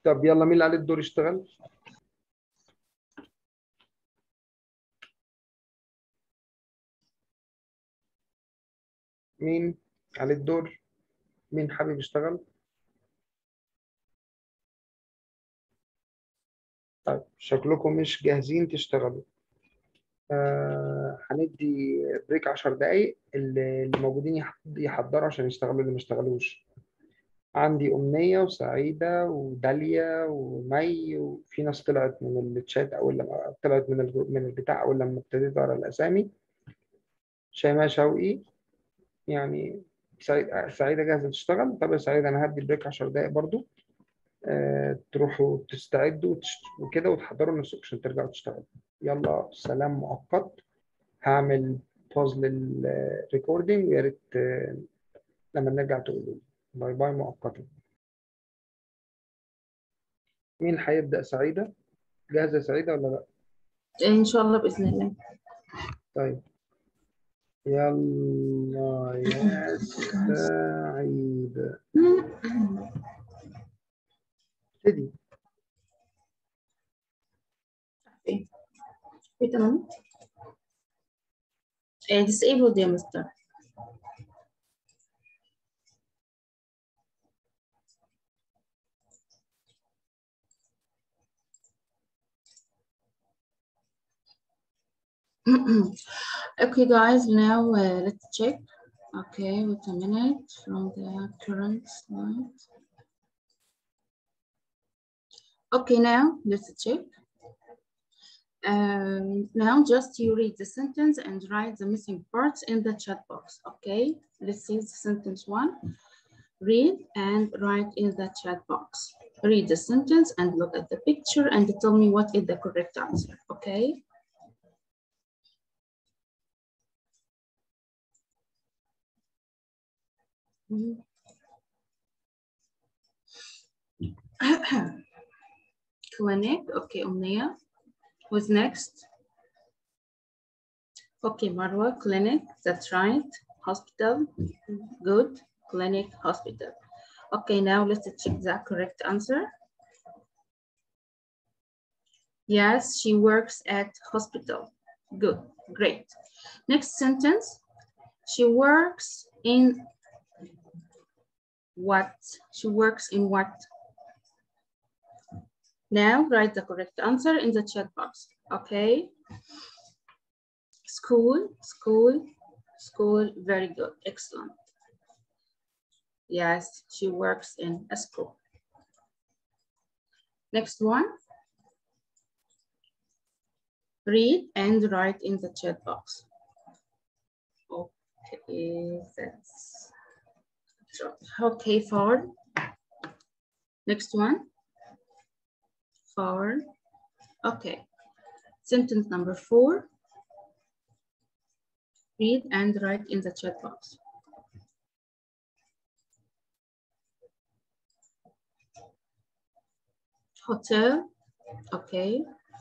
طب يلا مين اللي عليه الدور يشتغل مين عليه الدور مين حابب يشتغل طيب شكلكم مش جاهزين تشتغلوا آه، هندي بريك 10 دقايق اللي اللي موجودين يح- يحضروا عشان يشتغلوا اللي ما اشتغلوش عندي أمنية وسعيدة وداليا ومي وفي ناس طلعت من الشات أول لما طلعت من الجروب من البتاع أول لما ابتديت أقرا الأسامي شيماء شوقي يعني سعي- سعيدة جاهزة تشتغل طب يا سعيدة أنا هدي البريك 10 دقايق برضو آه، تروحوا تستعدوا وتش- وكده وتحضروا نفسكم عشان ترجعوا تشتغلوا يلا سلام مؤقت هعمل بوز للريكوردينج ويا ريت آه، لما نرجع تقولوا لي. باي باي مؤقتا مين هيبدأ سعيدة؟ جاهزة سعيدة ولا لا؟ إن شاء الله بإذن الله طيب يلا يا سعيدة ابتدي إيه إيه تمام إيه disabled يا مستر okay guys now uh, let's check okay wait a minute from the current slide okay now let's check um, now just you read the sentence and write the missing parts in the chat box okay let's see the sentence one read and write in the chat box read the sentence and look at the picture and tell me what is the correct answer okay Mhm. clinic okay Omnia who's next okay Marwa clinic that's right hospital good clinic hospital okay now let's check the correct answer yes she works at hospital good great next sentence she works in what she works in what now write the correct answer in the chat box okay school school school very good excellent yes she works in a school next one read and write in the chat box okay that's Okay, forward. Next one. Forward. Okay. Sentence number four. Read and write in the chat box. Hotel. Okay.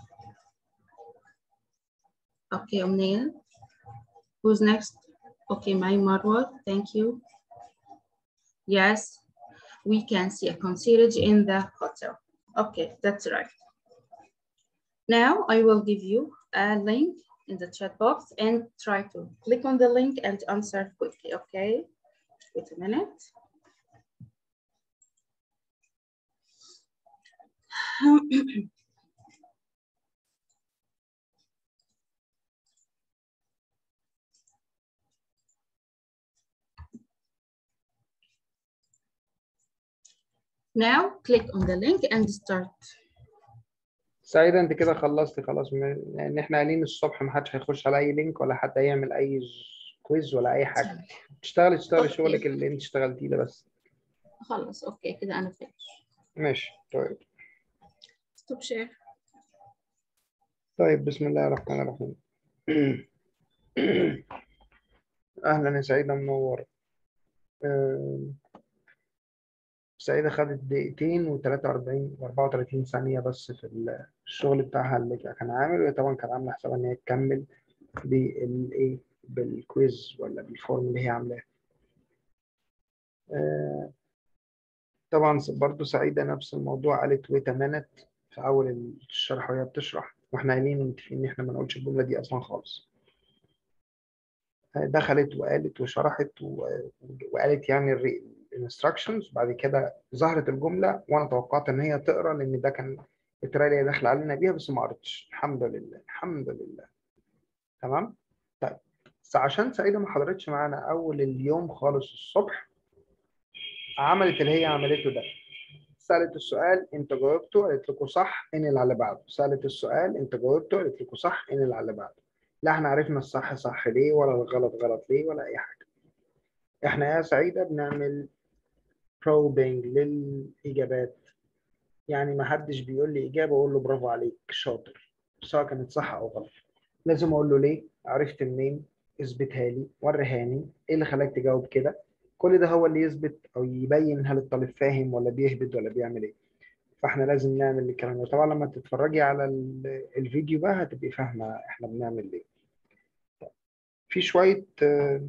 Okay, Omnia. Who's next? Okay, my Marwa. Thank you. Yes, we can see a concierge in the hotel. Okay, that's right. Now I will give you a link in the chat box and try to click on the link and answer quickly, okay? Wait a minute. Now click on the link and start. سعيدة انت كده خلصتي خلاص م- لان احنا قايلين الصبح ما حدش هيخش على اي لينك ولا حد هيعمل اي ج- كويز ولا اي حاجة تشتغلي تشتغلي أوكي. شغلك اللي انت اشتغلتيه ده بس خلاص اوكي كده انا فينش. ماشي طيب ستوب شير. طيب بسم الله الرحمن الرحيم اهلا يا سعيدة منور آم، سعيدة خدت دقيقتين و43 و34 ثانية بس في الشغل بتاعها اللي كان عامل وهي طبعا كانت عاملة حسابها إن هي تكمل بالإيه بالكويز ولا بالفورم اللي هي عاملاه. آه، طبعا برضو سعيدة نفس الموضوع قالت wait a minute في أول الشرح وهي بتشرح واحنا قايلين متفقين إن احنا ما نقولش الجملة دي أصلا خالص دخلت وقالت وشرحت و... وقالت يعني الانستراكشنز بعد كده ظهرت الجملة وأنا توقعت إن هي تقرا لأن ده كان الطريقة اللي هي داخلة علينا بيها بس ما قرتش الحمد لله الحمد لله تمام طيب بس عشان سعيدة ما حضرتش معانا أول اليوم خالص الصبح عملت اللي هي عملته ده سألت السؤال انت جاوبته قالت لكم صح انقل على اللي بعده سألت السؤال انت جاوبته قالت لكم صح انقل على اللي بعده لا احنا عرفنا الصح صح ليه ولا الغلط غلط ليه ولا اي حاجة احنا يا سعيدة بنعمل probing للإجابات يعني ما حدش بيقول لي إجابة أقول له برافو عليك شاطر سواء كانت صح أو غلط لازم أقول له ليه عرفت منين اثبتها لي وريهاني ايه اللي خلاك تجاوب كده كل ده هو اللي يثبت او يبين هل الطالب فاهم ولا بيهبد ولا بيعمل ايه فاحنا لازم نعمل الكلام ده طبعا لما تتفرجي على الفيديو بقى هتبقي فاهمه احنا بنعمل ايه في شويه آه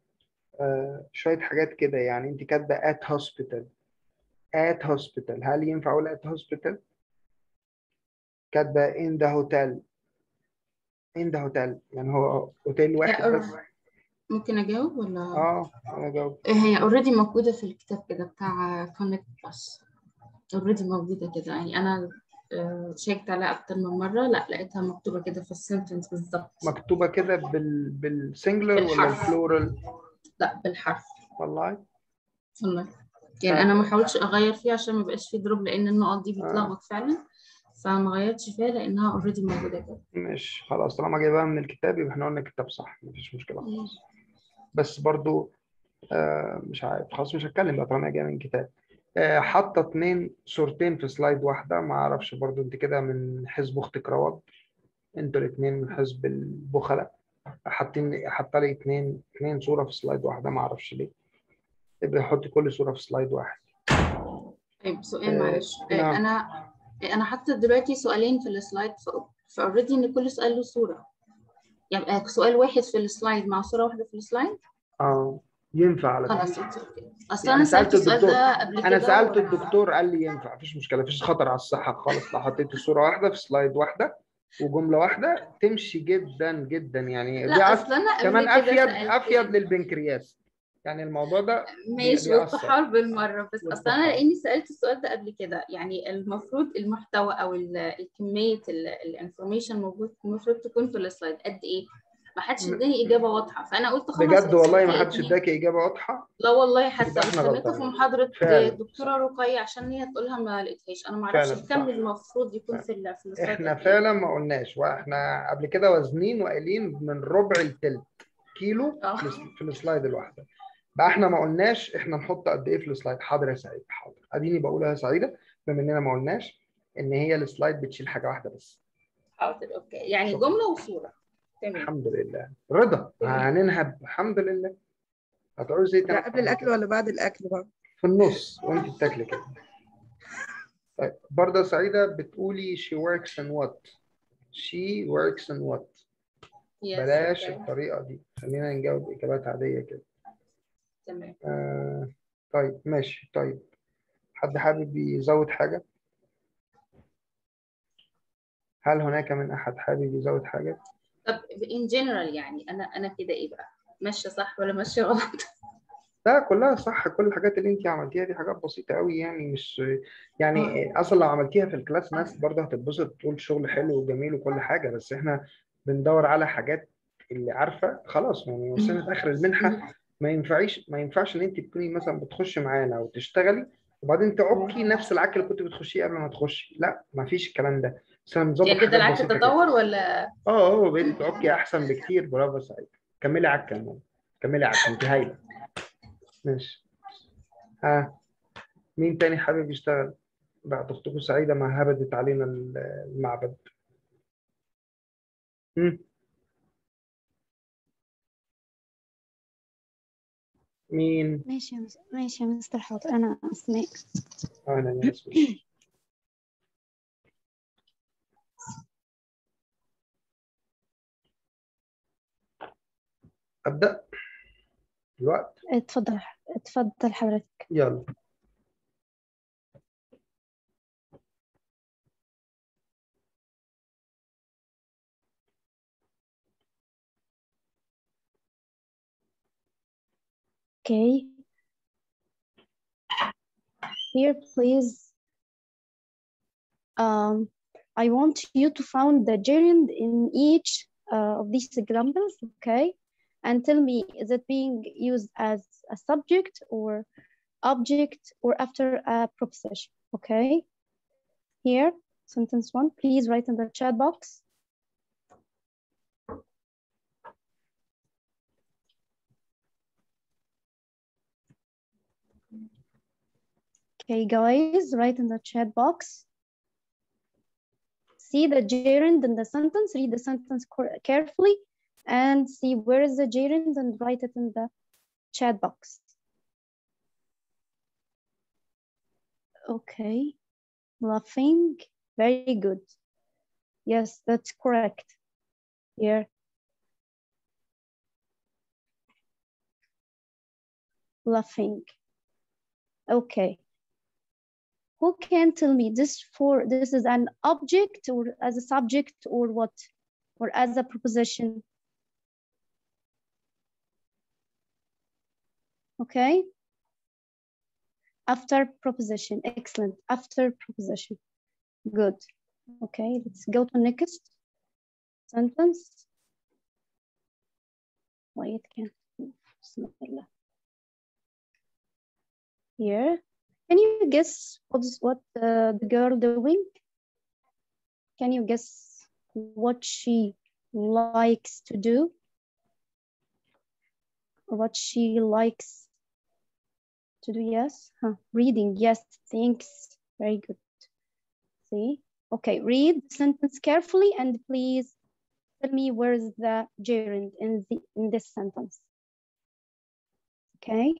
آه شويه حاجات كده يعني انت كاتبه at hospital at hospital هل ينفع اقول at hospital كاتبه in the hotel in the hotel يعني هو اوتيل واحد بس ممكن اجاوب ولا اه انا جاوب هي اوريدي موجوده في الكتاب كده بتاع كونكت بلس اوريدي موجوده كده يعني انا شيكت عليها اكتر من مره لا لقيتها مكتوبه كده في السنتنس بالظبط مكتوبه كده بال بالسنجلر ولا بالحرف. الفلورال لا بالحرف والله والله يعني انا ما حاولتش اغير فيها عشان ما يبقاش فيه دروب لان النقط دي بتلخبط فعلا فما غيرتش فيها لانها اوريدي موجوده كده مش خلاص طالما جايبها من الكتاب يبقى احنا قلنا الكتاب صح مفيش مشكله خالص بس برضو آه مش عارف خلاص مش هتكلم بقى طالما جايه من الكتاب آه حاطه اتنين صورتين في سلايد واحده ما اعرفش برضو انت كده من حزب اختك رواد انتوا الاثنين من حزب البخلاء حاطين حاطه لي اتنين اتنين صوره في سلايد واحده ما اعرفش ليه يبقى حطي كل صوره في سلايد واحد طيب سؤال معلش آه، نعم. انا انا حاطه دلوقتي سؤالين في السلايد فاوريدي ان كل سؤال له صوره يبقى سؤال واحد في السلايد مع صوره واحده في السلايد اه ينفع على فكره خلاص it's okay. اصل يعني انا سألت سالت السؤال الدكتور. ده قبل كده انا سالت و- الدكتور قال لي ينفع مفيش مشكله مفيش خطر على الصحه خالص لو حطيت صوره واحده في سلايد واحده وجمله واحده تمشي جدا جدا يعني دي لا عس... اصل انا قبل كمان كده افيد سألت- افيد للبنكرياس يعني الموضوع ده ماشي بيأثر. والطحال بالمره بس اصل انا والطحال. لاني سالت السؤال ده قبل كده يعني المفروض المحتوى او ال- الكميه الانفورميشن موجود المفروض تكون في السلايد قد ايه ما حدش م- اداني اجابه واضحه فانا قلت خلاص بجد والله ما it's okay حدش إن هي- اداكي اجابه واضحه لا والله حتى يبقى احنا استنيته في غلطانين. محاضرة فعلا. دكتورة رقية عشان هي تقولها ما لقيتهاش أنا ما أعرفش فعلا، الكم صح. المفروض يكون في ال في السلايد احنا قد إيه. فعلا ما قلناش واحنا قبل كده وازنين وقايلين من ربع التلت كيلو آه. في الس- في السلايد الواحده بقى احنا ما قلناش احنا نحط قد ايه في السلايد حاضر يا سعيد حاضر اديني بقولها يا سعيده بما اننا ما قلناش ان هي السلايد بتشيل حاجه واحده بس حاضر أوكي يعني شكراً. جملة وصورة تمام الحمد لله رضا هننهب الحمد لله هتعوزي ايه ده تاني قبل الاكل ولا بعد الاكل بقى في النص وانت بتاكلي كده طيب برضه سعيده بتقولي she works in what she works in what Yes, بلاش أوكي. الطريقه دي خلينا نجاوب اجابات عاديه كده تمام آه طيب ماشي طيب حد حابب يزود حاجه هل هناك من احد حابب يزود حاجه طب in general يعني أنا أنا كده إيه بقى ماشية صح ولا ماشية غلط لا كلها صح كل الحاجات اللي انت عملتيها دي حاجات بسيطه قوي يعني مش يعني اصلا لو عملتيها في الكلاس ناس برضه هتتبسط تقول شغل حلو وجميل وكل حاجه بس احنا بندور على حاجات اللي عارفه خلاص يعني وصلنا اخر المنحه ما ينفعيش ما ينفعش ان انت تكوني مثلا بتخشي معانا وتشتغلي وبعدين تعكي نفس العك اللي كنت بتخشيه قبل ما تخشي لا ما فيش الكلام ده بس انا بنظبط يعني كده حاجات العكس بسيطة كده. تطور ولا اه اه بقيتي تعكي احسن بكتير برافو يا سعيد كملي عكه يا ماما كملي عكه انت هايله ماشي ها مين تاني حابب يشتغل بعد اختكم سعيده ما هبدت علينا المعبد مم. مين ماشي يا مس... ماشي يا مستر حاضر أنا أسماء اهلا يا ياسمين ابدا الوقت اتفضل اتفضل حضرتك يلا Okay. Here, please. Um, I want you to find the gerund in each uh, of these examples, okay? And tell me, is it being used as a subject or object or after a proposition, okay? Here, sentence one, please write in the chat box. Okay, guys, write in the chat box. See the gerund in the sentence, read the sentence cor- carefully, and see where is the gerund and write it in the chat box. Okay, laughing, very good. Yes, that's correct. Here. Laughing. Okay. Who can tell me this for this is an object or as a subject or what? Or as a proposition? Okay. After proposition. Excellent. After proposition. Good. Okay, let's go to next sentence. Wait, can Bismillah. Here, can you guess what is what uh, the girl doing? Can you guess what she likes to do? Or what she likes to do? Yes, huh. reading. Yes, thanks. Very good. See, okay. Read the sentence carefully and please tell me where is the gerund in the in this sentence. Okay.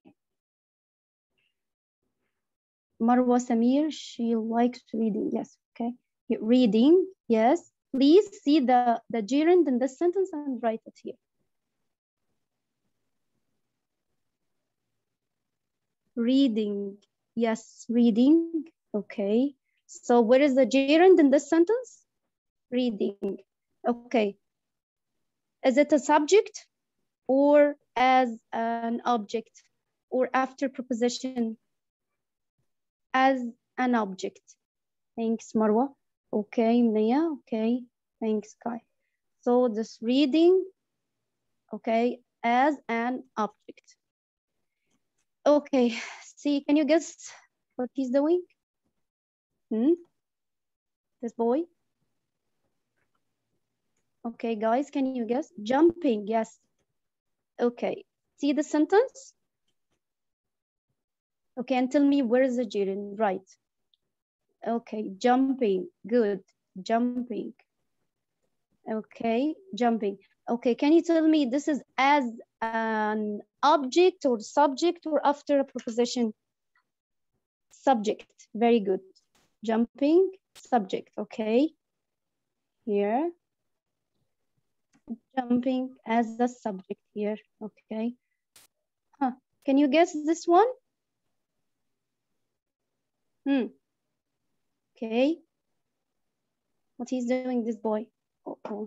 Marwa Samir, she likes reading. Yes, okay. Reading, yes. Please see the, the gerund in this sentence and write it here. Reading, yes, reading, okay. So where is the gerund in this sentence? Reading, okay. Is it a subject or as an object or after preposition? as an object. Thanks, Marwa. Okay, Maya. Okay, thanks, Kai. So this reading, okay, as an object. Okay, see, can you guess what he's doing? Hmm? This boy? Okay, guys, can you guess? Jumping, yes. Okay, see the sentence? Okay, and tell me where is the gerund? Right. Okay, jumping. Good. Jumping. Okay, jumping. Okay, can you tell me this is as an object or subject or after a preposition? Subject. Very good. Jumping, subject. Okay. Here. Jumping as the subject here. Okay. Huh. Can you guess this one? Hmm. Okay. What he's doing, this boy. Uh oh.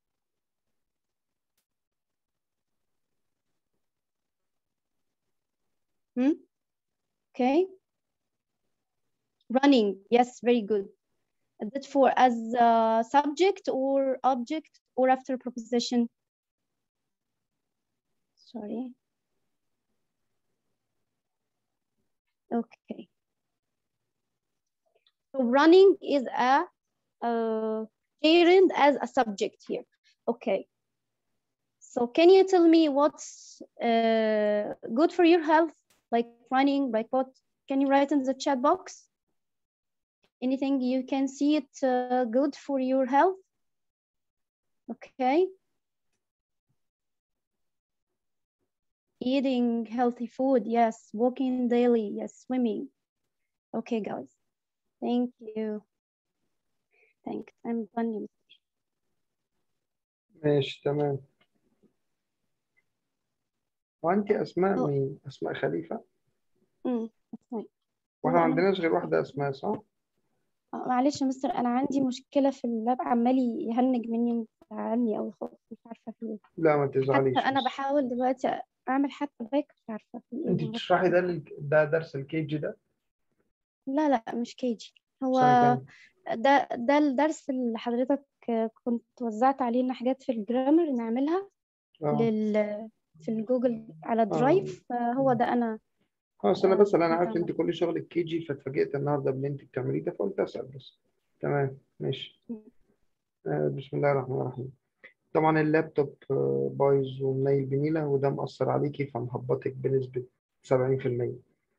Hmm. Okay. Running. Yes, very good. Is it for as a subject or object or after preposition? Sorry. Okay. So running is a uh, gerund as a subject here. Okay. So can you tell me what's uh, good for your health? Like running, like what? Can you write in the chat box? Anything you can see it uh, good for your health? Okay. Eating healthy food, yes. Walking daily, yes. Swimming. Okay, guys. Thank you. Thanks. I'm done. ماشي تمام وانت اسماء أو. مين اسماء خليفه امم طيب. واحنا ما أنا- عندناش غير واحده اسماء صح آه، معلش يا مستر انا عندي مشكله في اللاب عمال يهنج مني ومزعلني قوي خالص مش عارفه في ايه لا ما تزعليش حتى انا بس. بحاول دلوقتي اعمل حتى باك مش عارفه في إيه انت بالظبط. بتشرحي ده لل- ده درس الكي جي ده لا لا مش كيجي هو سنة كام؟ ده ده الدرس اللي حضرتك كنت وزعت علينا حاجات في الجرامر نعملها اه لل في الجوجل على درايف فهو ده انا اه اصل انا بس انا كنت عارف انت عملت. كل شغلك كي جي فاتفاجئت النهارده باللي انت بتعمليه ده فقلت اسال بس تمام ماشي آه بسم الله الرحمن الرحيم طبعا اللابتوب آه، بايظ ومنيل بنيله وده مأثر عليكي فمهبطك بنسبة 70%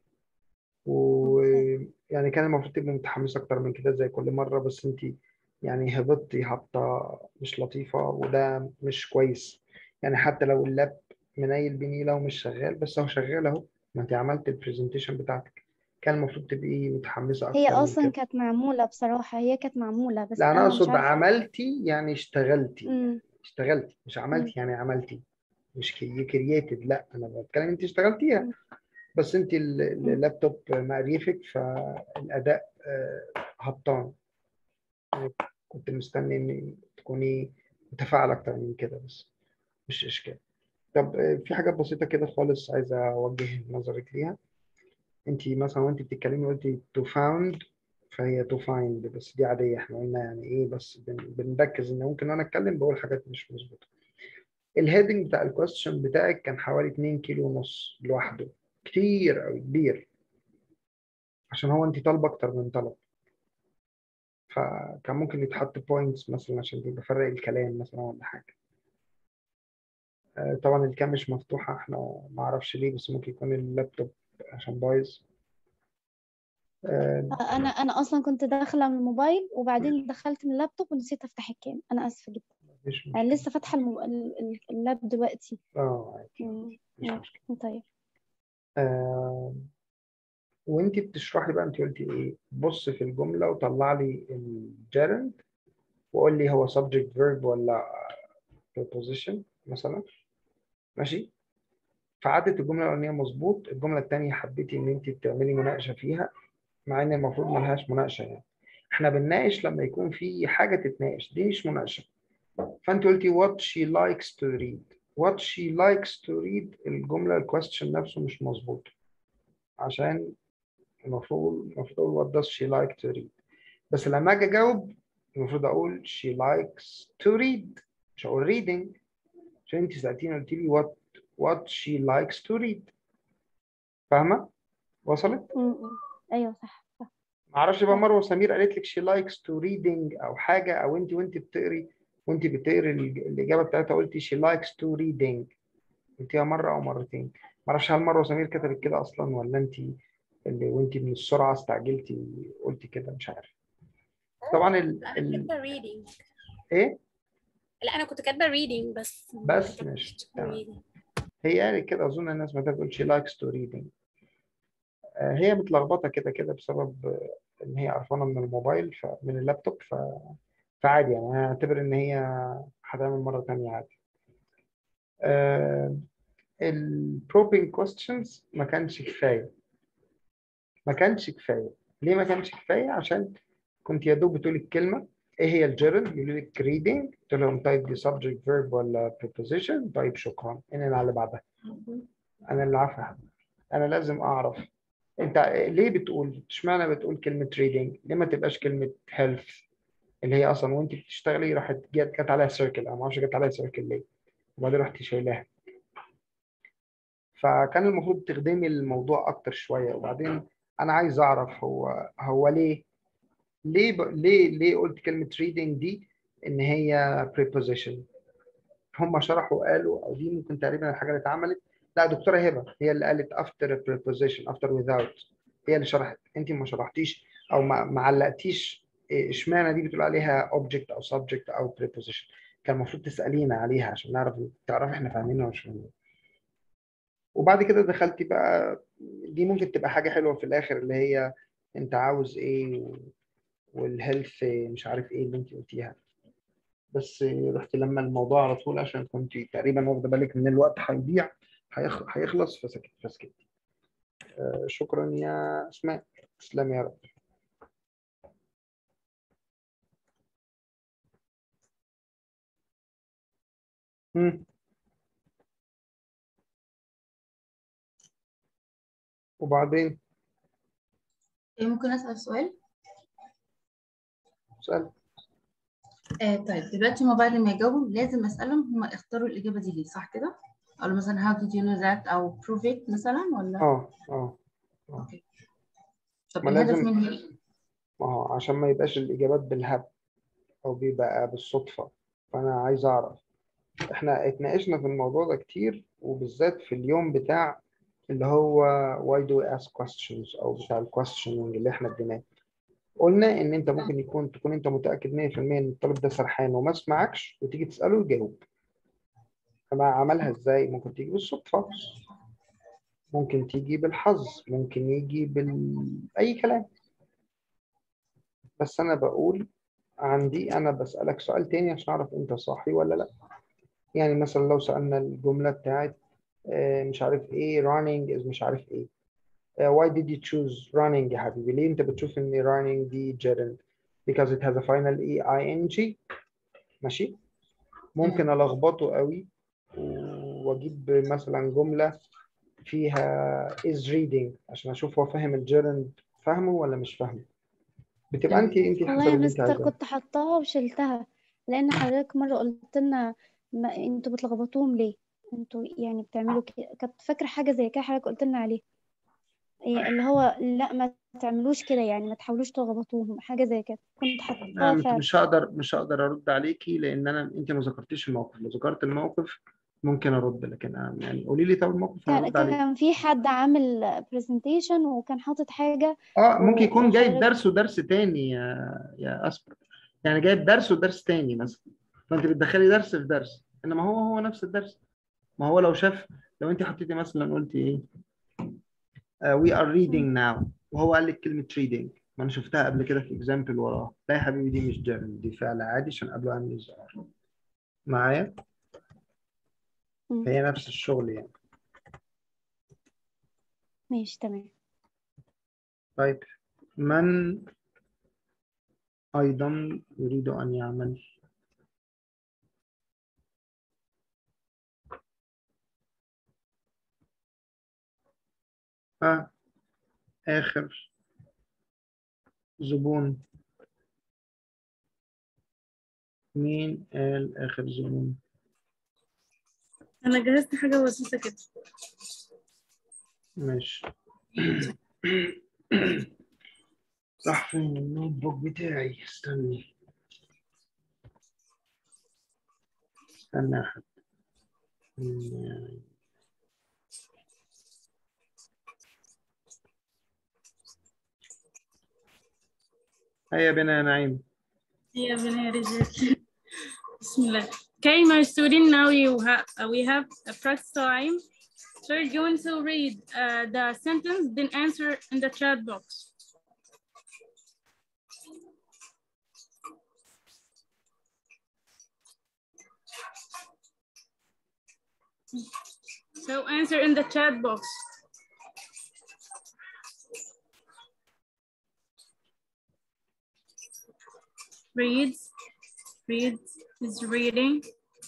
ويعني كان المفروض تبقي متحمسة أكتر من كده زي كل مرة بس أنت يعني هبطتي هبطة مش لطيفة وده مش كويس يعني حتى لو اللاب منيل بنيلة ومش شغال بس هو شغال أهو ما أنت عملت البرزنتيشن بتاعتك كان المفروض تبقي متحمسة أكتر هي من اصلا كده كانت معمولة بصراحة هي كانت معمولة بس لا أنا انا مش أقصد عارفة عملتي يعني اشتغلتي امم اشتغلتي مش عملتي يعني عملتي مش كرييتد لا انا بتكلم انت اشتغلتيها مم. بس انت ال- مم. اللابتوب مقريفك فالاداء آه، هبطان يعني كنت مستني ان تكوني متفاعل اكتر من كده بس مش اشكال طب آه، في حاجات بسيطه كده خالص عايزه اوجه نظرك ليها انت مثلا وانت بتتكلمي قلتي to found فهي to find بس دي عاديه احنا قلنا يعني ايه بس بن- بنركز ان ممكن انا اتكلم بقول حاجات مش مظبوطه الهيدنج بتاع الكويستشن بتاعك كان حوالي 2 كيلو ونص لوحده كتير قوي كبير عشان هو انت طالبه اكتر من طلب فكان ممكن يتحط بوينتس مثلا عشان يبقى فرق الكلام مثلا ولا حاجه آه، طبعا الكام مش مفتوحه احنا ما اعرفش ليه بس ممكن يكون اللابتوب عشان بايظ آه، انا انا اصلا كنت داخلة من الموبايل وبعدين دخلت من اللابتوب ونسيت افتح الكام انا اسفة جدا مفيش انا مشكله لسه فاتحة المو... ال- ال- اللاب دلوقتي اه عادي مم. مفيش مم. مشكله طيب آه، وانت بتشرحي بقى انت قلتي ايه بص في الجمله وطلع لي الجيرند وقول لي هو subject verb ولا preposition مثلا ماشي فعدت الجمله الاولانيه مظبوط الجمله الثانيه حبيتي ان انت تعملي مناقشه فيها مع ان المفروض ما لهاش مناقشه يعني احنا بنناقش لما يكون في حاجه تتناقش دي مش مناقشه فانت قلتي what she likes to read what she likes to read الجمله الكويستشن نفسه مش مظبوط عشان المفروض المفروض اقول what does she like to read بس لما اجي اجاوب المفروض اقول she likes to read مش هقول reading عشان انت سالتيني قلت لي what what she likes to read فاهمه وصلت مم. مم. ايوه صح صح معرفش بقى مروه سمير قالت لك she likes to reading او حاجه او انت وانت بتقري وانت بتقري الج- الاجابه بتاعتها قلتي she likes to reading قلتيها مره او مرتين معرفش هل مروه سمير كتبت كده اصلا ولا انت اللي وانت من السرعه استعجلتي قلتي كده مش عارف طبعا ال... لا انا ال... كاتبه reading ايه لا انا كنت كاتبه reading بس ما بس كتبتش ماشي تمام reading. هي قالت كده اظن الناس ما تقول she likes to reading آه، هي متلخبطه كده كده بسبب آه، ان هي قرفانه من الموبايل ف... من اللابتوب ف... فعادي يعني انا هعتبر ان هي هتعمل مره تانية عادي البروبينج كويستشنز ما كانش كفايه ما كانش كفايه ليه ما كانش كفايه عشان كنت يا دوب بتقول الكلمه ايه هي الجيرند يقولوا لك ريدنج قلت لهم طيب دي subject verb ولا preposition طيب شكرا انا على اللي بعدها انا اللي عارفه انا لازم اعرف انت ليه بتقول اشمعنى بتقول كلمه ريدنج ليه ما تبقاش كلمه health اللي هي اصلا وانت بتشتغلي راحت جت جت عليها سيركل انا ما اعرفش جت عليها سيركل ليه وبعدين رحت شايلاها فكان المفروض تخدمي الموضوع اكتر شويه وبعدين انا عايز اعرف هو هو ليه ليه ب... ليه ليه قلت كلمه reading دي ان هي preposition هم شرحوا قالوا او دي ممكن تقريبا الحاجه اللي اتعملت لا دكتوره هبه هي اللي قالت after a preposition after without هي اللي شرحت انت ما شرحتيش او ما ما علقتيش إيه، اشمعنى دي بتقول عليها object او subject او preposition كان المفروض تسالينا عليها عشان نعرف تعرفي احنا فاهمينها ولا مش فاهمين وبعد كده دخلتي بقى دي ممكن تبقى حاجه حلوه في الاخر اللي هي انت عاوز ايه و- والهيلث مش عارف ايه اللي انت قلتيها بس رحت لما الموضوع على طول عشان كنت تقريبا واخده بالك ان الوقت هيضيع هيخ- هيخلص فسكت فسكت آه، شكرا يا اسماء تسلم يا رب مم. وبعدين إيه، ممكن أسأل سؤال؟ سأل آه طيب دلوقتي هما بعد ما يجاوبوا لازم أسألهم هما اختاروا الإجابة دي ليه صح كده؟ أو مثلا how did you know that أو prove it مثلا ولا؟ اه اه أوكي. طب ما الهدف لازم- منها إيه؟ ما هو عشان ما يبقاش الإجابات بالهبد أو بيبقى بالصدفة فأنا عايز أعرف إحنا اتناقشنا في الموضوع ده كتير وبالذات في اليوم بتاع اللي هو why do we ask questions أو بتاع ال questioning اللي إحنا اديناه قلنا إن أنت ممكن يكون تكون أنت متأكد 100% إن الطالب ده سرحان وما سمعكش وتيجي تسأله يجاوب فما عملها إزاي؟ ممكن تيجي بالصدفة ممكن تيجي بالحظ ممكن يجي بال أي كلام بس أنا بقول عندي أنا بسألك سؤال تاني عشان أعرف أنت صاحي ولا لأ يعني مثلا لو سألنا الجملة بتاعت آه، مش عارف إيه running is مش عارف إيه آه، why did you choose running يا حبيبي ليه أنت بتشوف إن running دي gerund because it has a final e i n g ماشي ممكن ألخبطه قوي وأجيب مثلا جملة فيها is reading عشان أشوف هو فاهم الجيرند فاهمه ولا مش فاهمه بتبقى أنت أنت والله حسب يا اللي أنت مستر عايزاه كنت حطاها وشلتها لان حضرتك مره قلت لنا ما انتوا بتلخبطوهم ليه انتوا يعني بتعملوا كده كنت فاكره حاجه زي كده حضرتك قلت لنا عليه إيه اللي هو لا ما تعملوش كده يعني ما تحاولوش تلخبطوهم حاجه زي كده كنت حطاها أنا مش- فعلا مش هقدر مش هقدر ارد عليكي لان انا انت ما ذكرتيش الموقف لو ذكرت الموقف ممكن ارد لكن أنا يعني قولي لي طب الموقف كان هرد عليك كان في حد عامل برزنتيشن وكان حاطط حاجه اه ممكن و- يكون جايب وحضرتك- درس ودرس تاني يا يا اسبر يعني جايب درس ودرس تاني مثلا فانت بتدخلي درس في درس انما هو هو نفس الدرس ما هو لو شاف لو انت حطيتي مثلا قلتي ايه آه، we are reading now وهو قال لك كلمة reading ما انا شفتها قبل كده في اكزامبل وراه لا يا حبيبي دي مش جيرن دي فعل عادي عشان قبله عامل الظاهر معايا مم. هي نفس الشغل يعني ماشي تمام طيب من أيضا يريد أن يعمل آه. آخر زبون مين قال آخر زبون انا جهزت حاجه بسيطه كده ماشي راح فين النوت بوك بتاعي استني استنى أحد هيا بنا يا نعيم يا بني رجال بسم الله Okay, my student, now you have we have a practice time. So you're going to read uh, the sentence, then answer in the chat box. So answer in the chat box. Reads, reads, is reading.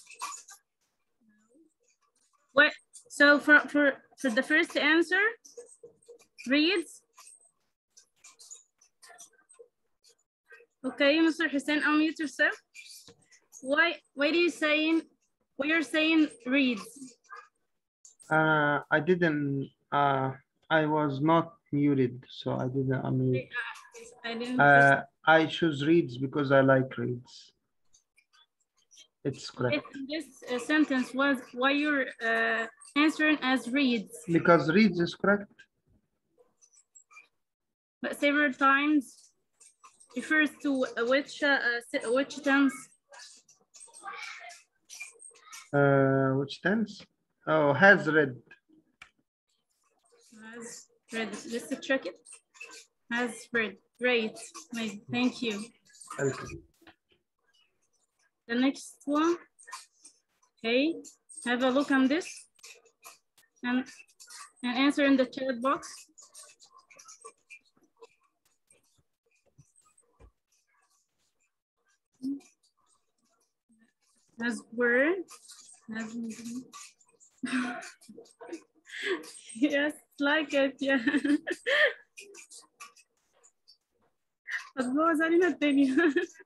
What? So for, for, for the first answer, reads. Okay, Mr. Hussein, unmute yourself. Why, why are you saying, why you're saying reads? Uh, I didn't, uh, I was not muted, so I didn't unmute. I didn't. Uh, I choose reads because I like reads. It's correct. This uh, sentence was why you're uh, answering as reads, Because reads is correct. but several times refers to which uh, uh, which tense. Uh, which tense? Oh, has read. Has read. Let's check it. Has read. Great. Amazing. Thank you. Okay. The next one. Okay. Have a look on this and and answer in the chat box. Has word. Has yes, like it yeah هتبوظ علينا الدنيا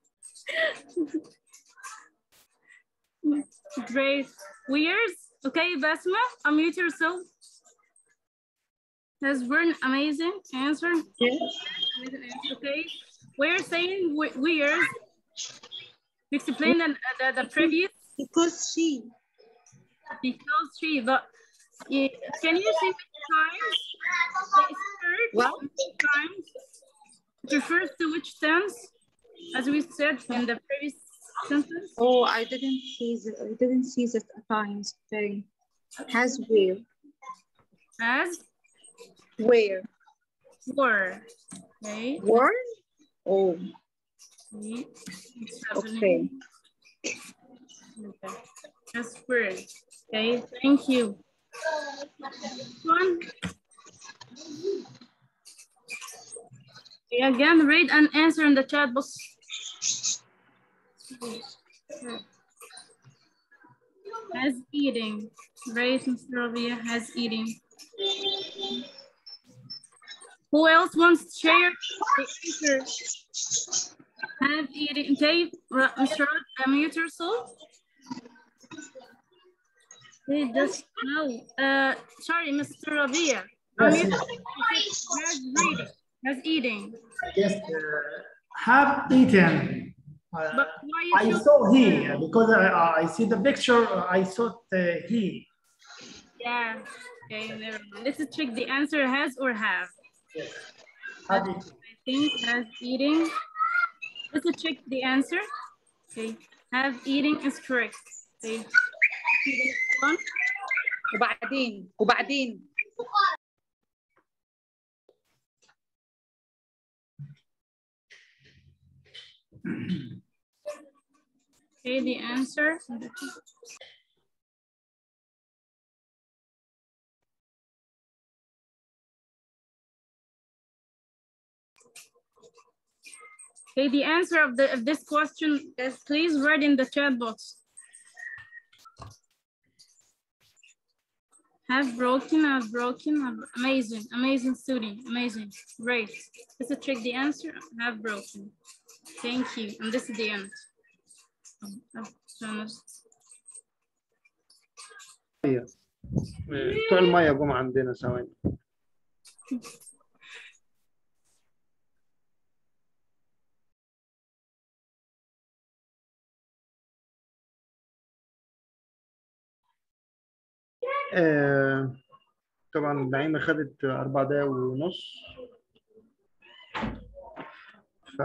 Great. Weird. Okay, Basma, unmute yourself. Has been amazing answer. Amazing answer. Okay. We're saying we- weird. Explain the, the, the previous Because she. because she, but yeah, can you see which times the third What? times it refers to which tense? As we said in the previous sentence. Oh, I didn't see the, I didn't see the times. Okay. Has where? As Where? were. Okay. Were? Oh, Okay. It's happening. okay. Okay. That's great. Okay, thank you. One. Okay, again, read and answer in the chat box. Has eating. Great, Mr. Rabia has eating. Who else wants to share the answer? Have eating. Okay, Ra- Mr. Rod, unmute yourself. He does no. Uh, sorry, Mr. Rabia. Unmute yourself. Has reading. Has eating. Yes, uh, have eaten. Uh, But why I you choose? saw he because I, I see the picture. I thought uh, he. Yeah. Okay, never mind. Let's check the answer. Has or have? Have eaten. I think has eating. Let's check the answer. Okay. Have eating is correct. Okay. See the next one. وبعدين وبعدين Okay, the answer. Okay, the answer of the of this question is please write in the chat box. Have broken, have broken, have amazing, amazing student, amazing, great. Let's check the answer. Have broken. Thank you, and this is the end. Um, I've finished. بتوع الميه جم عندنا ثواني آه، طبعا نعيمة خدت أربع دقايق ونص ف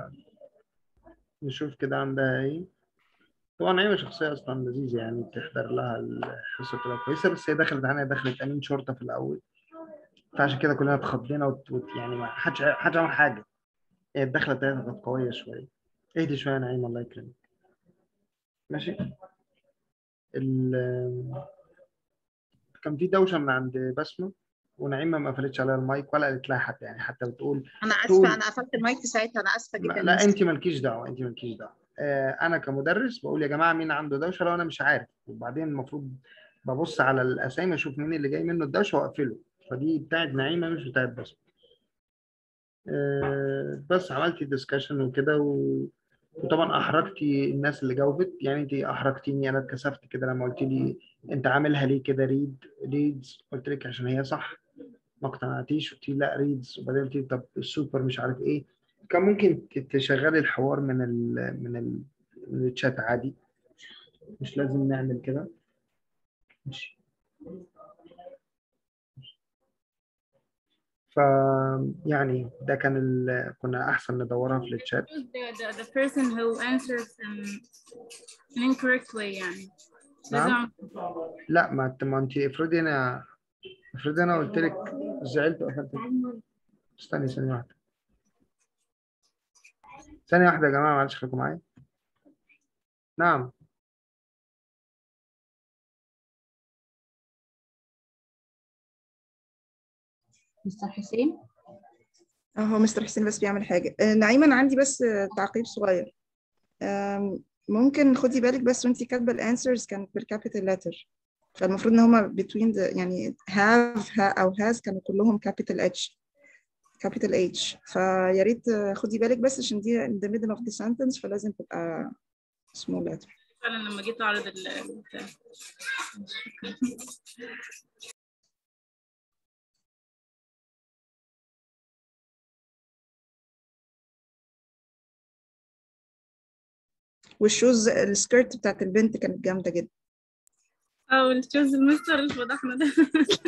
نشوف كده عندها ايه طبعا نعيمة شخصية أصلا لذيذة يعني بتحضر لها الحصة بتبقى كويسة بس هي دخلت علينا دخلت أمين شرطة في الأول فعشان كده كلنا اتخضينا وت... وت... يعني ما حدش حدش عمل حاجة هي الدخلة بتاعتها كانت قوية شوية اهدي شوية يا نعيمة الله يكرمك ماشي ال... كان في دوشة من عند بسمة ونعيمة ما قفلتش عليها المايك ولا قالت لها حتى يعني حتى بتقول انا طول- اسفه انا قفلت المايك ساعتها انا اسفه ما- جدا لا انت مالكيش دعوه انت مالكيش دعوه آه، انا كمدرس بقول يا جماعه مين عنده دوشه لو انا مش عارف وبعدين المفروض ببص على الاسامي اشوف مين اللي جاي منه الدوشه واقفله فدي بتاعت نعيمه مش بتاعت بس آه، بس عملتي ديسكشن وكده و... وطبعا احرجتي الناس اللي جاوبت يعني انت احرجتيني انا اتكسفت كده لما قلت لي انت عاملها ليه كده ريد ريدز قلت لك عشان هي صح ما اقتنعتيش قلت لي لا ريدز وبعدين قلت لي طب السوبر مش عارف ايه كان ممكن ت- تشغلي الحوار من ال من ال من الشات عادي مش لازم نعمل كده ماشي ف يعني ده كان ال... كنا احسن ندورها في الشات Choose the, the, the person who answers in an incorrect way يعني. نعم. لازم لا ما انت ما انت افرضي انا افرضي انا قلت لك زعلت وقفلت استني ثانية واحدة ثانية واحدة يا جماعة معلش خليكم معايا نعم مستر حسين اهو مستر حسين بس بيعمل حاجة آه، نعيمة أنا عندي بس آه، تعقيب صغير آم، ممكن خدي بالك بس وانتي كاتبة الانسرز كانت بالكابيتال لتر فالمفروض ان هما between the يعني have ha او has كانوا كلهم capital H capital H فيا ريت خدي بالك بس عشان دي in the middle of the sentence فلازم تبقى small letter فعلا لما جيت اعرض ال البتاع. والشوز السكيرت بتاعت البنت كانت جامدة جدا اه والشوز المستر اللي فضحنا ده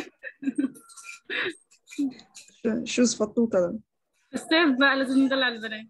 شوز فطوطة ده الصيف بقى لازم ندلع البنات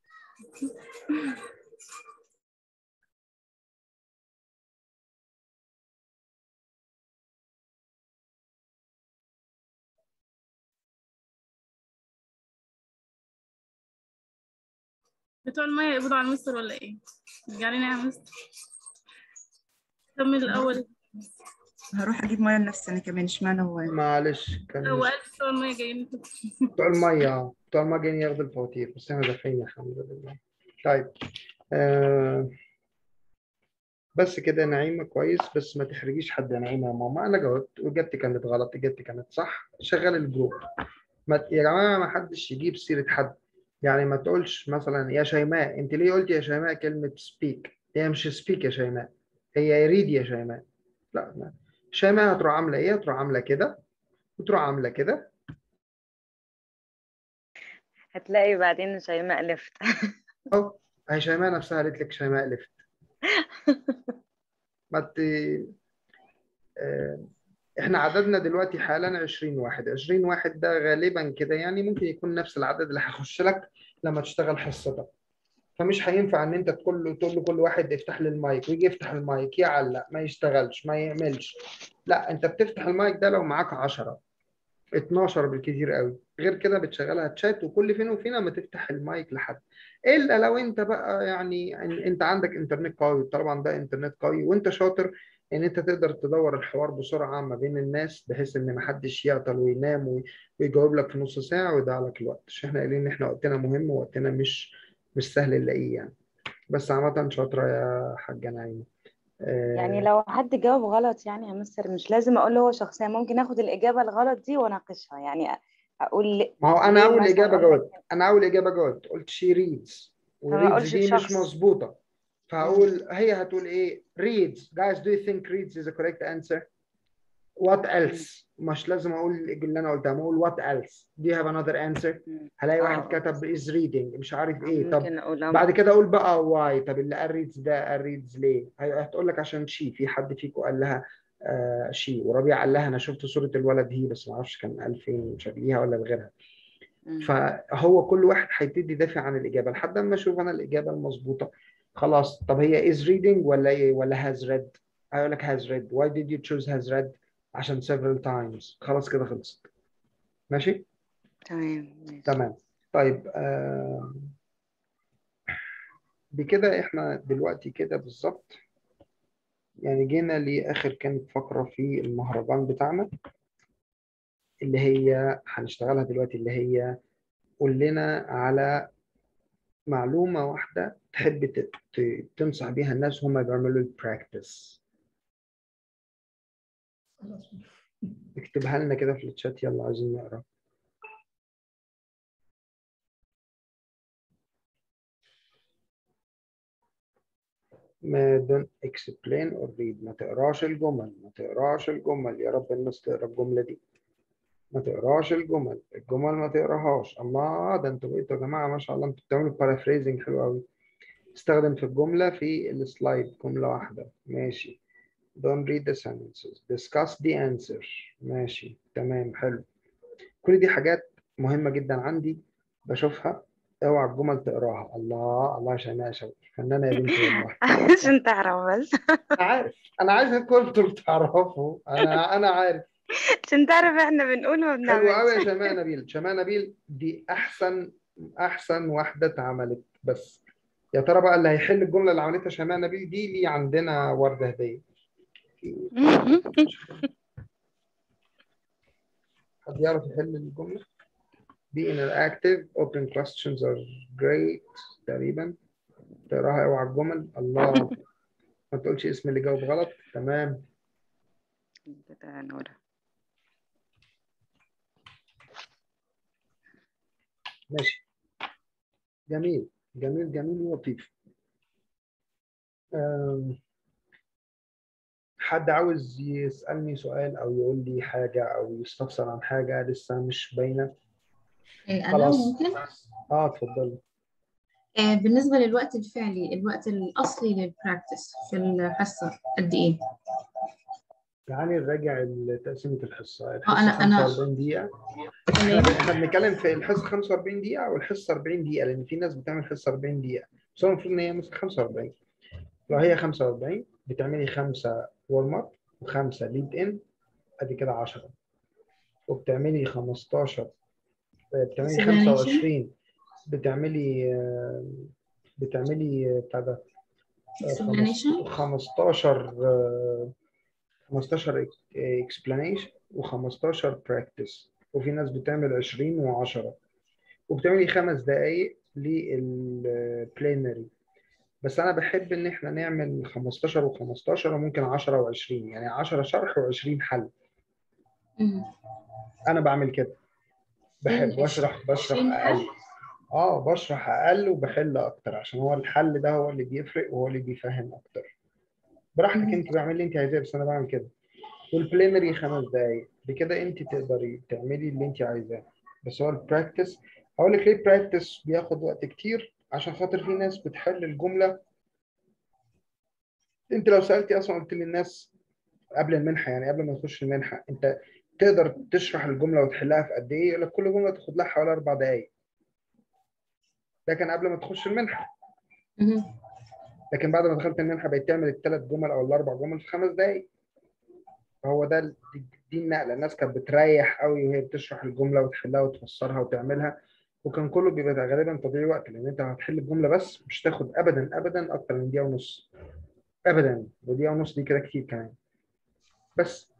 بتوع المية يقبضوا على المستر ولا ايه؟ رجع لنا يا مستر كمل الأول هروح اجيب ميه لنفسي انا كمان اشمعنى هو معلش كان هو مش- قال بتوع المية جايين بتوع المية بتوع المية جايين ياخدوا الفواتير بس احنا دافعين الحمد لله طيب آه بس كده نعيمة كويس بس ما تحرجيش حد يا نعيمة يا ماما أنا جاوبت وإجابتي كانت غلط إجابتي كانت صح شغل الجروب ما يا جماعة ما حدش يجيب سيرة حد يعني ما تقولش مثلا يا شيماء أنت ليه قلت يا شيماء كلمة سبيك هي مش سبيك يا شيماء هي يريد يا شيماء لا ما. شيماء هتروح عاملة إيه؟ هتروح عاملة كده وتروح عاملة كده هتلاقي بعدين شيماء لفت أو هي شيماء نفسها قالت لك شيماء لفت ما ت... آه، احنا عددنا دلوقتي حالا 20 واحد 20 واحد ده غالبا كده يعني ممكن يكون نفس العدد اللي هيخش لك لما تشتغل حصتك فمش هينفع ان انت تقول له تقول له كل واحد افتح لي المايك ويجي يفتح المايك يعلق ما يشتغلش ما يعملش لا انت بتفتح المايك ده لو معاك 10 12 بالكثير قوي غير كده بتشغلها تشات وكل فين وفين اما تفتح المايك لحد الا لو انت بقى يعني إن- انت عندك انترنت قوي طبعا ده انترنت قوي وانت شاطر ان انت تقدر تدور الحوار بسرعه ما بين الناس بحيث ان ما حدش يعطل وينام وي- ويجاوب لك في نص ساعه ويضيع لك الوقت عشان احنا قايلين ان احنا وقتنا مهم ووقتنا مش مش سهل نلاقيه يعني بس عامه شاطره يا حاجه نعيمه آه، يعني لو حد جاوب غلط يعني يا مستر مش لازم اقول له هو شخصيا ممكن اخد الإجابة الغلط دي واناقشها يعني اقول ما هو انا ليه اول مثلا اجابه أقول لك جاوبت انا اول اجابه جاوبت قلت شي ريدز ما وريدز أقولش دي مش الشخص. مظبوطه فهقول هي هتقول ايه reads guys do you think reads is the correct answer what else مش لازم اقول اللي انا قلتها ما اقول what else do you have another answer مم. هلاقي واحد آه. كتب is reading مش عارف ايه طب ممكن اقول بعد كده اقول بقى واي طب اللي قال ريدز ده قال ريدز ليه؟ هي- هتقول لك عشان شي في حد فيكم قال لها آه شي وربيع قال لها انا شفت صورة الولد هي بس ما اعرفش كان قال فين شبيهة ولا بغيرها مم. فهو كل واحد هيبتدي يدافع عن الإجابة لحد ما أشوف أنا الإجابة المظبوطة خلاص طب هي is reading ولا إيه ولا has read هيقول لك has read why did you choose has read عشان several times خلاص كده خلصت ماشي تمام ماشي. تمام طيب آه بكده احنا دلوقتي كده بالظبط يعني جينا لآخر كانت فقرة في المهرجان بتاعنا اللي هي هنشتغلها دلوقتي اللي هي قول لنا على معلومة واحدة تحب ت- ت- تنصح بيها الناس هم بيعملوا البراكتس اكتبها لنا كده في الشات يلا عايزين نقرا ما don't explain or read ما تقراش الجمل ما تقراش الجمل يا رب الناس تقرا الجملة دي ما تقراش الجمل الجمل ما تقراهاش الله ده انتوا بقيتوا يا جماعة ما شاء الله انتوا بتعملوا بارافريزنج حلو قوي استخدم في الجملة في السلايد جملة واحدة ماشي don't read the sentences discuss the answer ماشي تمام حلو كل دي حاجات مهمة جدا عندي بشوفها اوعى الجمل تقراها الله الله يا شيماء شوقي فنانة يا بنتي والله عشان تعرف بس انا عارف انا عايزك كنتوا تعرفوا انا انا عارف عشان تعرف احنا بنقول ما حلو قوي يا بنعملش شيماء نبيل شيماء نبيل دي احسن احسن واحده اتعملت بس يا ترى بقى اللي هيحل الجمله اللي عملتها شيماء نبيل دي ليه عندنا ورده هديه حد يعرف يحل الجمله be interactive open questions are great تقريبا تقراها اوعى الجمل الله ما تقولش اسم اللي جاوب غلط تمام كده نورة ماشي جميل جميل جميل ولطيف أم، حد عاوز يسألني سؤال أو يقول لي حاجة أو يستفسر عن حاجة لسه مش باينة إيه، أنا خلاص ممكن اه اتفضلي آه، بالنسبة للوقت الفعلي الوقت الأصلي للبراكتس في الحصة قد إيه؟ تعالي نراجع تقسيمة الحصة اه الحصة أنا أنا 45 دقيقة تمام احنا احنا بنتكلم في الحصة 45 دقيقة والحصة 40 دقيقة لأن في ناس بتعمل حصة 40 دقيقة بس هو المفروض إن هي مثلا 45 لو هي 45 بتعملي خمسة ورم اب وخمسة ليد إن أدي كده 10 وبتعملي 15 بتعملي Explanation. 25 بتعملي آه، بتعملي آه، بتاع ده آه، explanation 15 آه، 15 explanation و15 practice وفي ناس بتعمل 20 و10 وبتعملي خمس دقايق للبلينري بس انا بحب ان احنا نعمل 15 و15 وممكن 10 و20 يعني 10 شرح و20 حل مم. انا بعمل كده بحب إيه، بشرح بشرح 20 حل؟ اقل اه بشرح اقل وبحل اكتر عشان هو الحل ده هو اللي بيفرق وهو اللي بيفهم اكتر براحتك مم. انت بعمل اللي انت عايزاه بس انا بعمل كده والبلينري خمس دقايق بكده انت تقدري تعملي اللي انت عايزاه بس هو البراكتس هقول لك ليه البراكتس بياخد وقت كتير عشان خاطر في ناس بتحل الجمله انت لو سالتي اصلا قلت للناس قبل المنحه يعني قبل ما تخش المنحه انت تقدر تشرح الجمله وتحلها في قد ايه يقول لك كل جمله تاخد لها حوالي اربع دقائق ده كان قبل ما تخش المنحه مم. لكن بعد ما دخلت المنحه بقيت تعمل الثلاث جمل او الاربع جمل في خمس دقائق فهو ده ال- دي, دي النقله الناس كانت بتريح قوي وهي بتشرح الجمله وتحلها وتفسرها وتعملها وكان كله بيبقى غالبا تضييع وقت لان انت هتحل الجمله بس مش تاخد ابدا ابدا اكتر من دقيقه ونص ابدا ودقيقه ونص دي كده كتير كمان بس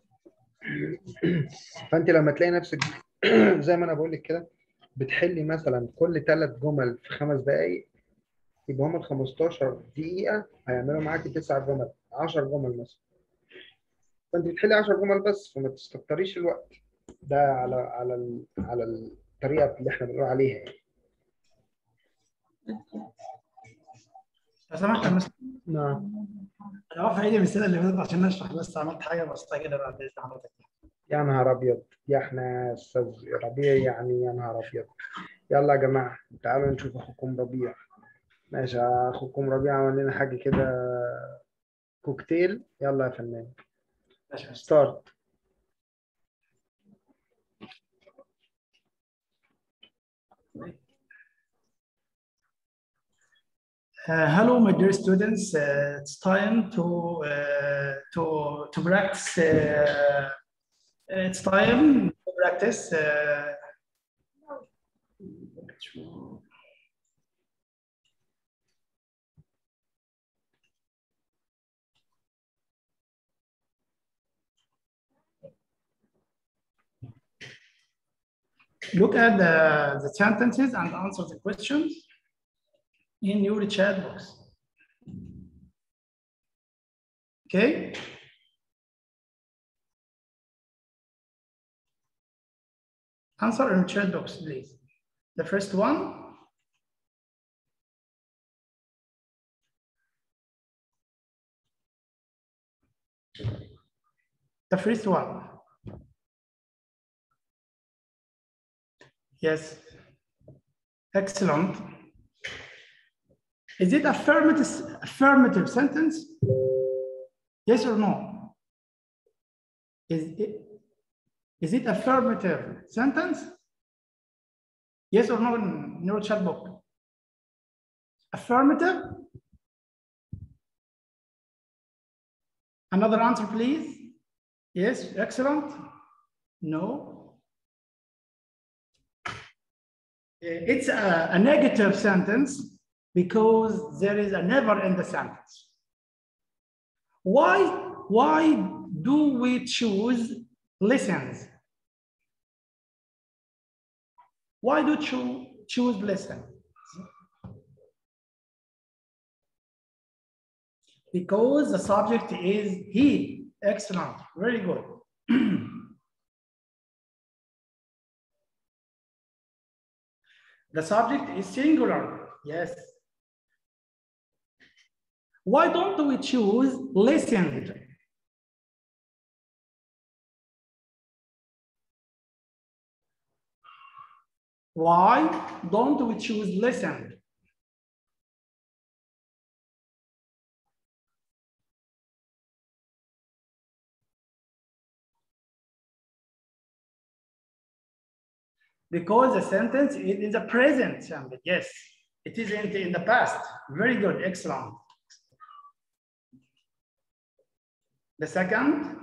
فانت لما تلاقي نفسك زي ما انا بقول لك كده بتحلي مثلا كل ثلاث جمل في خمس دقائق يبقى هم ال 15 دقيقة هيعملوا معاكي تسع جمل 10 جمل مثلا فانت بتحلي 10 جمل بس فما تستكتريش الوقت ده على على ال- على الطريقة اللي احنا بنقول عليها يعني لو سمحت يا مستر نعم انا واقف ايدي من السنه اللي فاتت عشان اشرح بس عملت حاجه بسيطه كده بعد اذن حضرتك يا نهار ابيض يا احنا استاذ ربيع يعني يا نهار ابيض يلا يا جماعة تعالوا نشوف اخوكم ربيع ماشي اخوكم ربيع عمل لنا حاجة كده كوكتيل يلا يا فنان ماشي يا مستر. ستارت Uh, hello, my dear students. Uh, it's time to uh, to to practice. Uh, it's time to practice. Uh, look at the, the sentences and answer the questions in your chat box. Okay? Answer in chat box, please. The first one. The first one. Yes. Excellent. Is it affirmative, affirmative sentence? Yes or no? Is it, is it affirmative sentence? Yes or no in your chat box? Affirmative? Another answer, please. Yes, excellent. No. It's a, a negative sentence because there is a never in the sentence. Why, why do we choose listens? Why do you choose listen? Because the subject is he. excellent very good the subject is singular yes why don't we choose listened why don't we choose listened because the sentence is in the present simple. Yes, it is in the, in the past. Very good, excellent. The second,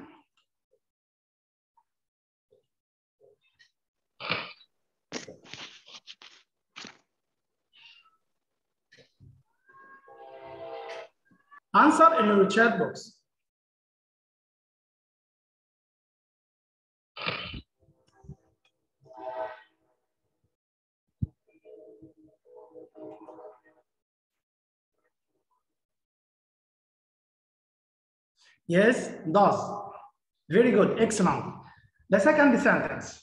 answer in your chat box. Yes, does. Very good, excellent. The second sentence.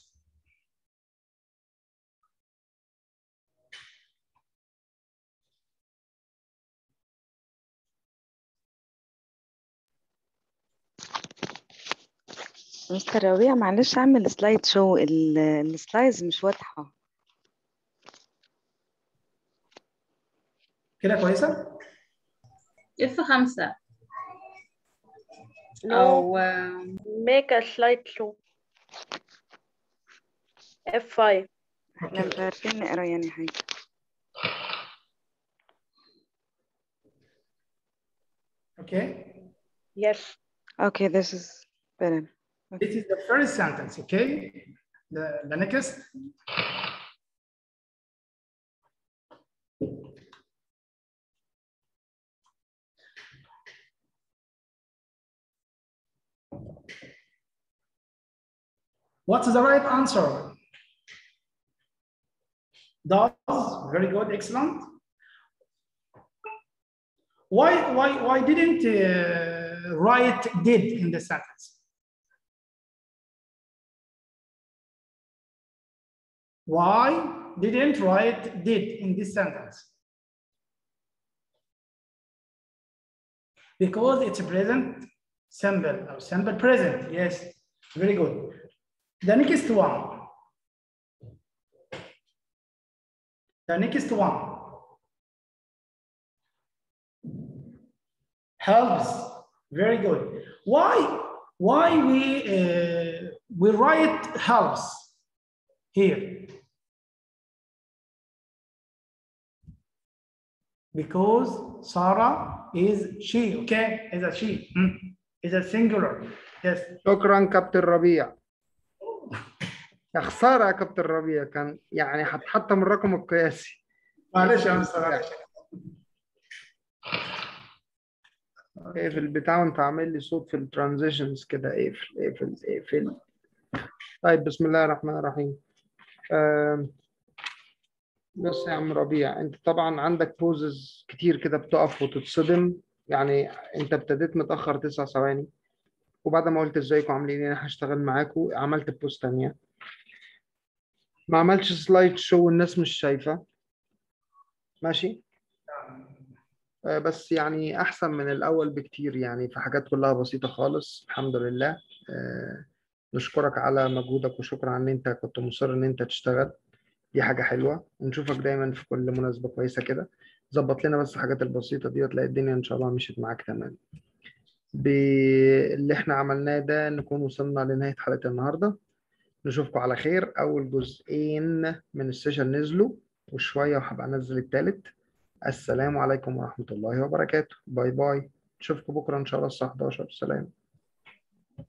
مستر ربيع معلش اعمل سلايد شو ال- السلايدز مش واضحة كده كويسة؟ اف خمسة No, أو آم، make a slide show. F5. احنا مش عارفين نقرا يعني حاجة Okay. Yes. Okay, this is better. This is the first sentence, okay? The, the next. What's the right answer? Does, very good, excellent. Why, why, why didn't uh, write did in the sentence? Why didn't write did in this sentence? Because it's present simple or simple present. Yes, very good. The next one. The next one. Helps. Very good. Why? Why we uh, we write helps here? Because Sarah is she, okay? Is a she, hmm, is a singular. Yes. شكرا كابتن ربيع يا خساره يا كابتن ربيع كان يعني هتحطم الرقم القياسي معلش يا مستر معلش. اقفل البتاع وانت عامل لي صوت في الترانزيشنز كده اقفل اقفل اقفل طيب بسم الله الرحمن الرحيم آم، بص يا عم ربيع انت طبعا عندك بوزز كتير كده بتقف وتتصدم يعني انت ابتديت متأخر تسع ثواني وبعد ما قلت ازيكم عاملين ايه انا هشتغل معاكم عملت بوز تانية ما عملتش سلايد شو الناس مش شايفة ماشي آه، بس يعني احسن من الاول بكتير يعني في حاجات كلها بسيطة خالص الحمد لله آه، نشكرك على مجهودك وشكرا على ان انت كنت مصر ان انت تشتغل دي حاجة حلوة ونشوفك دايما في كل مناسبة كويسة كده ظبط لنا بس الحاجات البسيطة دي وتلاقي الدنيا ان شاء الله مشيت معاك تمام باللي احنا عملناه ده نكون وصلنا لنهاية حلقة النهاردة نشوفكم على خير أول جزئين من السيشن نزلوا وشوية وهبقى أنزل التالت السلام عليكم ورحمة الله وبركاته باي باي نشوفكم بكرة إن شاء الله الساعة 11 سلام